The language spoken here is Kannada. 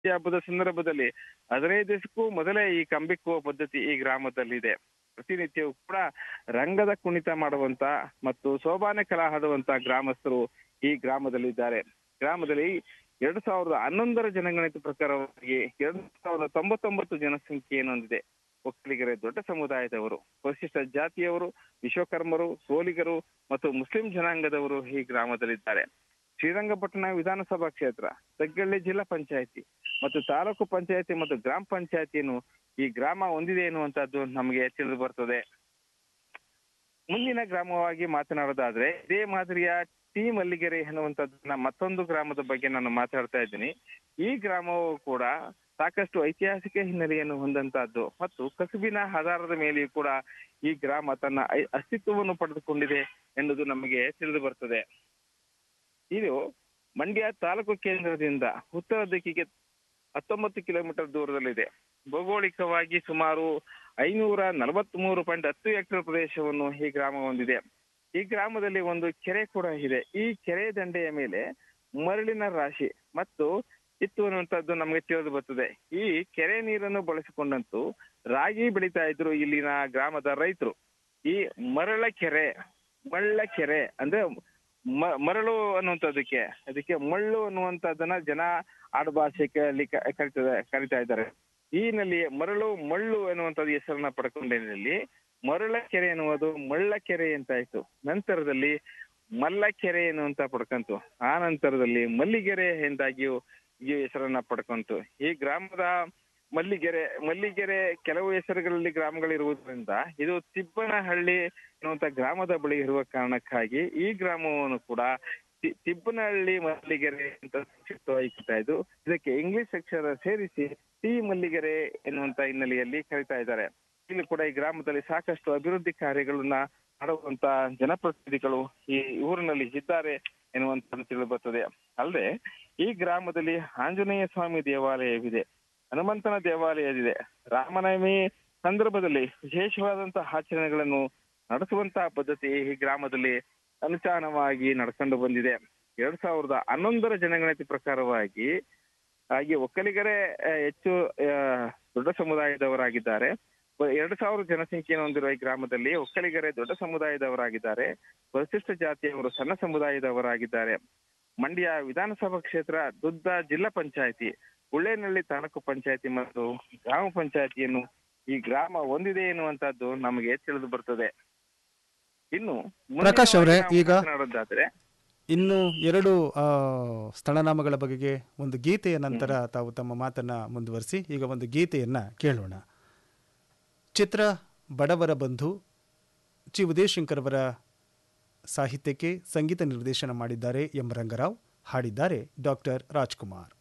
ಈ ಹಬ್ಬದ ಸಂದರ್ಭದಲ್ಲಿ ಹದಿನೈದು ದಿವಸಕ್ಕೂ ಮೊದಲೇ ಈ ಕಂಬಿಕ್ಕುವ ಪದ್ಧತಿ ಈ ಗ್ರಾಮದಲ್ಲಿದೆ ಪ್ರತಿನಿತ್ಯವೂ ಕೂಡ ರಂಗದ ಕುಣಿತ ಮಾಡುವಂತ ಮತ್ತು ಸೋಬಾನೆ ಕಲಾ ಹಾಡುವಂತ ಗ್ರಾಮಸ್ಥರು ಈ ಗ್ರಾಮದಲ್ಲಿದ್ದಾರೆ ಗ್ರಾಮದಲ್ಲಿ ಎರಡ್ ಸಾವಿರದ ಹನ್ನೊಂದರ ಜನಗಣತಿ ಪ್ರಕಾರವಾಗಿ ಎರಡ್ ಸಾವಿರದ ತೊಂಬತ್ತೊಂಬತ್ತು ಜನಸಂಖ್ಯೆಯನ್ನು ಹೊಂದಿದೆ ಒಕ್ಕಲಿಗರೇ ದೊಡ್ಡ ಸಮುದಾಯದವರು ಪರಿಶಿಷ್ಟ ಜಾತಿಯವರು ವಿಶ್ವಕರ್ಮರು ಸೋಲಿಗರು ಮತ್ತು ಮುಸ್ಲಿಂ ಜನಾಂಗದವರು ಈ ಗ್ರಾಮದಲ್ಲಿದ್ದಾರೆ ಶ್ರೀರಂಗಪಟ್ಟಣ ವಿಧಾನಸಭಾ ಕ್ಷೇತ್ರ ತಗ್ಗಳ್ಳಿ ಜಿಲ್ಲಾ ಪಂಚಾಯತಿ ಮತ್ತು ತಾಲೂಕು ಪಂಚಾಯತಿ ಮತ್ತು ಗ್ರಾಮ ಪಂಚಾಯತಿಯನ್ನು ಈ ಗ್ರಾಮ ಹೊಂದಿದೆ ಎನ್ನುವಂತದ್ದು ನಮಗೆ ತಿಳಿದು ಬರ್ತದೆ ಮುಂದಿನ ಗ್ರಾಮವಾಗಿ ಮಾತನಾಡೋದಾದ್ರೆ ಇದೇ ಮಾದರಿಯ ಟಿ ಮಲ್ಲಿಗೆರೆ ಎನ್ನುವಂತದ್ದನ್ನ ಮತ್ತೊಂದು ಗ್ರಾಮದ ಬಗ್ಗೆ ನಾನು ಮಾತಾಡ್ತಾ ಇದ್ದೀನಿ ಈ ಗ್ರಾಮವು ಕೂಡ ಸಾಕಷ್ಟು ಐತಿಹಾಸಿಕ ಹಿನ್ನೆಲೆಯನ್ನು ಹೊಂದಂತಹದ್ದು ಮತ್ತು ಕಸುಬಿನ ಆಧಾರದ ಮೇಲೆಯೂ ಕೂಡ ಈ ಗ್ರಾಮ ತನ್ನ ಐ- ಅಸ್ತಿತ್ವವನ್ನು ಪಡೆದುಕೊಂಡಿದೆ ಎನ್ನುವುದು ನಮಗೆ ತಿಳಿದು ಬರ್ತದೆ ಇದು ಮಂಡ್ಯ ತಾಲೂಕು ಕೇಂದ್ರದಿಂದ ಉತ್ತರ ದಿಕ್ಕಿಗೆ ಹತ್ತೊಂಬತ್ತು ಕಿಲೋಮೀಟರ್ ದೂರದಲ್ಲಿದೆ ಭೌಗೋಳಿಕವಾಗಿ ಸುಮಾರು ಐನೂರ ನಲವತ್ತ್ ಮೂರು ಪಾಯಿಂಟ್ ಹತ್ತು ಹೆಕ್ಟೇರ್ ಪ್ರದೇಶವನ್ನು ಈ ಗ್ರಾಮ ಹೊಂದಿದೆ ಈ ಗ್ರಾಮದಲ್ಲಿ ಒಂದು ಕೆರೆ ಕೂಡ ಇದೆ ಈ ಕೆರೆ ದಂಡೆಯ ಮೇಲೆ ಮರಳಿನ ರಾಶಿ ಮತ್ತು ಇತ್ತು ಅನ್ನುವಂಥದ್ದು ನಮಗೆ ತಿಳಿದು ಬರ್ತದೆ ಈ ಕೆರೆ ನೀರನ್ನು ಬಳಸಿಕೊಂಡಂತೂ ರಾಗಿ ಬೆಳೀತಾ ಇದ್ರು ಇಲ್ಲಿನ ಗ್ರಾಮದ ರೈತರು ಈ ಮರಳ ಕೆರೆ ಮಳ್ಳ ಕೆರೆ ಅಂದ್ರೆ ಮ- ಮರಳು ಅನ್ನುವಂಥದ್ದಕ್ಕೆ ಅದಕ್ಕೆ ಮಳ್ಳು ಅನ್ನುವಂಥದ್ದನ್ನ ಜನ ಆಡುಭಾಷೆಯಲ್ಲಿ ಕ- ಕರಿತದೆ ಕರಿತಾ ಇದ್ದಾರೆ ಈ ನಲ್ಲಿ ಮರಳು ಮಳ್ಳು ಎನ್ನುವಂಥದ್ದು ಹೆಸರನ್ನ ಪಡ್ಕೊಂಡಲ್ಲಿ ಮರಳ ಕೆರೆ ಎನ್ನುವುದು ಮಳ್ಳ ಕೆರೆ ಅಂತ ಆಯ್ತು ನಂತರದಲ್ಲಿ ಮಲ್ಲಕೆರೆ ಎನ್ನುವಂತ ಪಡ್ಕಂತು ಆ ನಂತರದಲ್ಲಿ ಮಲ್ಲಿಗೆರೆ ಎಂದಾಗಿಯೂ ಈ ಹೆಸರನ್ನ ಪಡ್ಕೊಂತು ಈ ಗ್ರಾಮದ ಮಲ್ಲಿಗೆರೆ ಮಲ್ಲಿಗೆರೆ ಕೆಲವು ಹೆಸರುಗಳಲ್ಲಿ ಗ್ರಾಮಗಳಿರುವುದರಿಂದ ಇದು ತಿಬ್ಬನಹಳ್ಳಿ ಎನ್ನುವಂತ ಗ್ರಾಮದ ಬಳಿ ಇರುವ ಕಾರಣಕ್ಕಾಗಿ ಈ ಗ್ರಾಮವನ್ನು ಕೂಡ ತಿ- ತಿಬ್ಬನಹಳ್ಳಿ ಮಲ್ಲಿಗೆರೆ ಅಂತ ಸಂಕ್ಷಿಪ್ತವಾಗಿ ಕರೀತಾ ಇದ್ದು ಇದಕ್ಕೆ ಇಂಗ್ಲಿಷ್ ಅಕ್ಷರ ಸೇರಿಸಿ ಟಿ ಮಲ್ಲಿಗೆರೆ ಎನ್ನುವಂತ ಹಿನ್ನೆಲೆಯಲ್ಲಿ ಕರೀತಾ ಇದ್ದಾರೆ ಇಲ್ಲಿ ಕೂಡ ಈ ಗ್ರಾಮದಲ್ಲಿ ಸಾಕಷ್ಟು ಅಭಿವೃದ್ಧಿ ಕಾರ್ಯಗಳನ್ನ ಮಾಡುವಂತ ಜನಪ್ರತಿನಿಧಿಗಳು ಈ ಊರಿನಲ್ಲಿ ಇದ್ದಾರೆ ಎನ್ನುವಂಥದ್ದು ತಿಳಿದು ಬರ್ತದೆ ಅಲ್ಲದೆ ಈ ಗ್ರಾಮದಲ್ಲಿ ಆಂಜನೇಯ ಸ್ವಾಮಿ ದೇವಾಲಯವಿದೆ ಹನುಮಂತನ ದೇವಾಲಯವಿದೆ ರಾಮನವಮಿ ಸಂದರ್ಭದಲ್ಲಿ ವಿಶೇಷವಾದಂತಹ ಆಚರಣೆಗಳನ್ನು ನಡೆಸುವಂತಹ ಪದ್ಧತಿ ಈ ಗ್ರಾಮದಲ್ಲಿ ಅನುಷ್ಠಾನವಾಗಿ ನಡ್ಕೊಂಡು ಬಂದಿದೆ ಎರಡ್ ಸಾವಿರದ ಹನ್ನೊಂದರ ಜನಗಣತಿ ಪ್ರಕಾರವಾಗಿ ಹಾಗೆ ಒಕ್ಕಲಿಗರೇ ಆ, ಹೆಚ್ಚು ಆ, ದೊಡ್ಡ ಸಮುದಾಯದವರಾಗಿದ್ದಾರೆ ಬ- ಎರಡು ಸಾವಿರ ಜನಸಂಖ್ಯೆಯನ್ನು ಹೊಂದಿರುವ ಈ ಗ್ರಾಮದಲ್ಲಿ ಒಕ್ಕಲಿಗರೇ ದೊಡ್ಡ ಸಮುದಾಯದವರಾಗಿದ್ದಾರೆ ಪರಿಶಿಷ್ಟ ಜಾತಿಯವರು ಸಣ್ಣ ಸಮುದಾಯದವರಾಗಿದ್ದಾರೆ ಮಂಡ್ಯ ವಿಧಾನಸಭಾ ಕ್ಷೇತ್ರ ದುದ್ದ ಜಿಲ್ಲಾ ಪಂಚಾಯತಿ ಉಳ್ಳೇನಹಳ್ಳಿ ತಾಲೂಕು ಪಂಚಾಯತಿ ಮತ್ತು ಗ್ರಾಮ ಪಂಚಾಯತಿಯನ್ನು ಈ ಗ್ರಾಮ ಹೊಂದಿದೆ ಎನ್ನುವಂತದ್ದು ನಮಗೆ ತಿಳಿದು ಬರ್ತದೆ ಇನ್ನು ಪ್ರಕಾಶ್ ಅವರೇ, ಮುಂದಿನವಾಗಿ ನಾವು ಈಗ- ಮಾತನಾಡೋದಾದ್ರೆ ಇನ್ನು ಎರಡು ಆ, ಸ್ಥಳನಾಮಗಳ ಬಗೆಗೆ ಒಂದು ಗೀತೆಯ ನಂತರ ತಾವು ತಮ್ಮ ಮಾತನ್ನ ಮುಂದುವರಿಸಿ ಈಗ ಒಂದು ಗೀತೆಯನ್ನ ಕೇಳೋಣ ಚಿತ್ರ ಬಡವರ ಬಂಧು ಚಿ ಉದಯಶಂಕರ್ ಅವರ ಸಾಹಿತ್ಯಕ್ಕೆ ಸಂಗೀತ ನಿರ್ದೇಶನ ಮಾಡಿದ್ದಾರೆ ಎಂ ರಂಗರಾವ್ ಹಾಡಿದ್ದಾರೆ ಡಾಕ್ಟರ್ ರಾಜ್ಕುಮಾರ್